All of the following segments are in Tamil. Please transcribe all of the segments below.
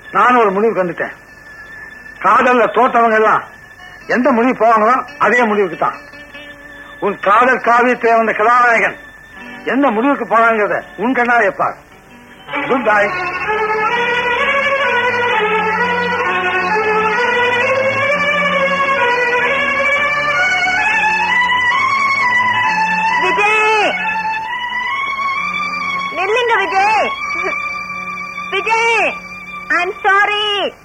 நானும் ஒரு முடிவுக்கு வந்துட்டேன் காதல்ல தோற்றவங்க எல்லாம் எந்த முடிவு போவாங்களோ அதே முடிவுக்கு தான் உன் காதல் காவியத்தை வந்த கதாநாயகன் எந்த முடிவுக்கு போறாங்கிறத உன் கண்ணா எப்பார் குட் பை விஜய் நில்லுங்க விஜய் விஜய் ஐம் சாரி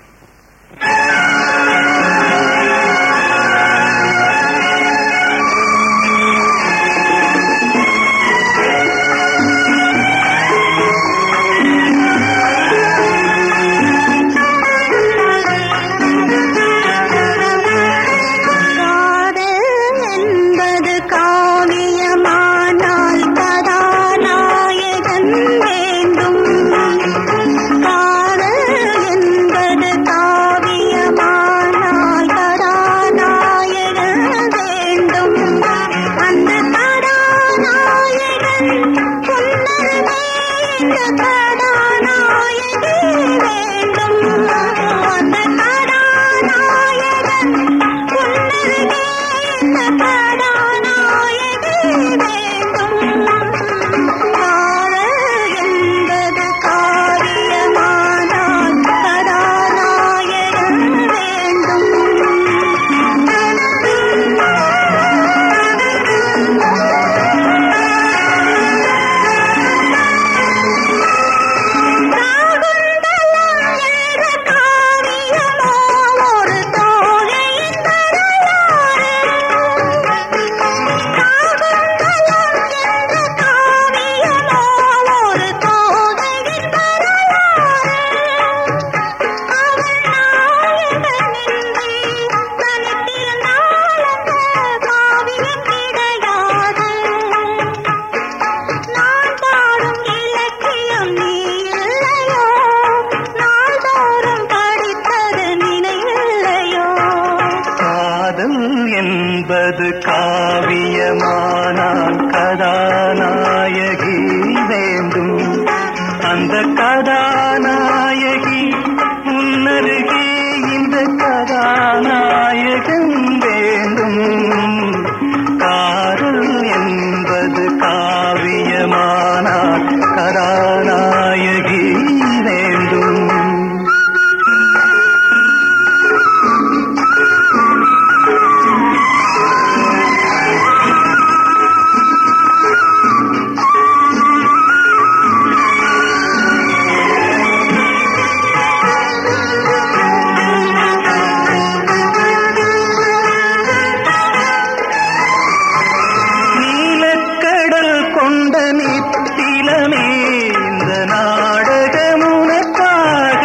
காதல் என்பது காவியமானால் கதாநாயகன் வேண்டும் காதல் என்பது காவியமானால் கதாநாயகன் வேண்டும் அந்த கதாநாயகன் புன்னகை இந்த கதாநாயகி வேண்டும் அந்த கதாநாயகன் புன்னகை இந்த கதாநாயகி வேண்டும் காதல் என்பது காவியமானால் கதாநாயகன் ஒரு தோகையின் ஒரு தோகையின் காவியம் கிடையாது நான் பாடும் இலக்கியம் நீ இல்லையோ நாள்தோறும் படித்தது நினைவில்லையோ காதல் என்பது காவியமானால் கதாநாயகி வேண்டும் அந்த கதாநாயகி முன்னருகே இந்த கதாநாயகன் வேண்டும் காதல் என்பது காவியமானால் கதாநாயகி வேண்டும் நீலக்கடல் கொண்ட நித்திலமே இந்த நாடகம் உனக்காக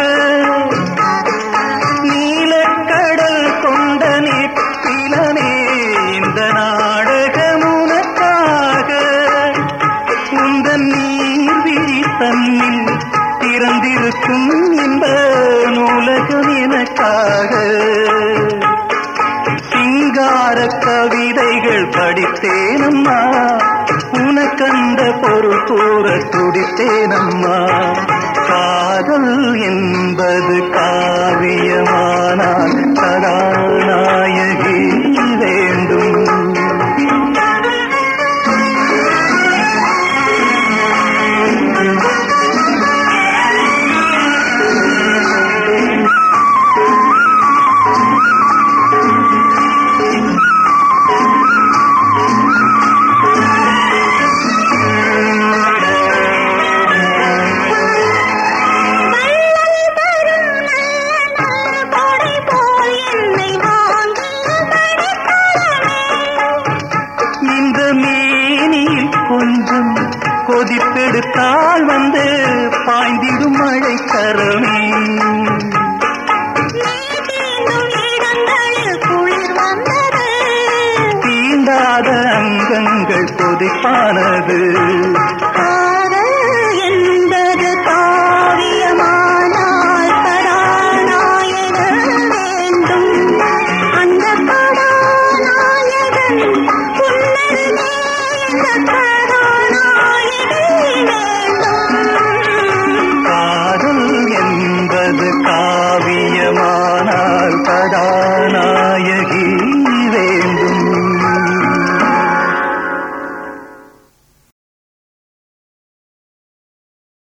நீலக்கடல் கொண்ட நித்திலமே இந்த நாடகம் உனக்காக உந்தன் நீர்விழி தன்னில் திறந்திருக்கும் இந்த நூலகம் எனக்காக சிங்கார கவிதைகள் படித்தேனம்மா உனக்கந்த பொருள் கூற துடித்தேனம்மா காதல் என்பது காவியமானால் கதாநாயகி வேண்டும் கொடை போல் என்னை வாங்கிய மணிக்கலமே இந்த மேனியில் கொஞ்சம் கொதிப்பெடுத்தால் வந்து பாய்ந்திடும் மழை கரமே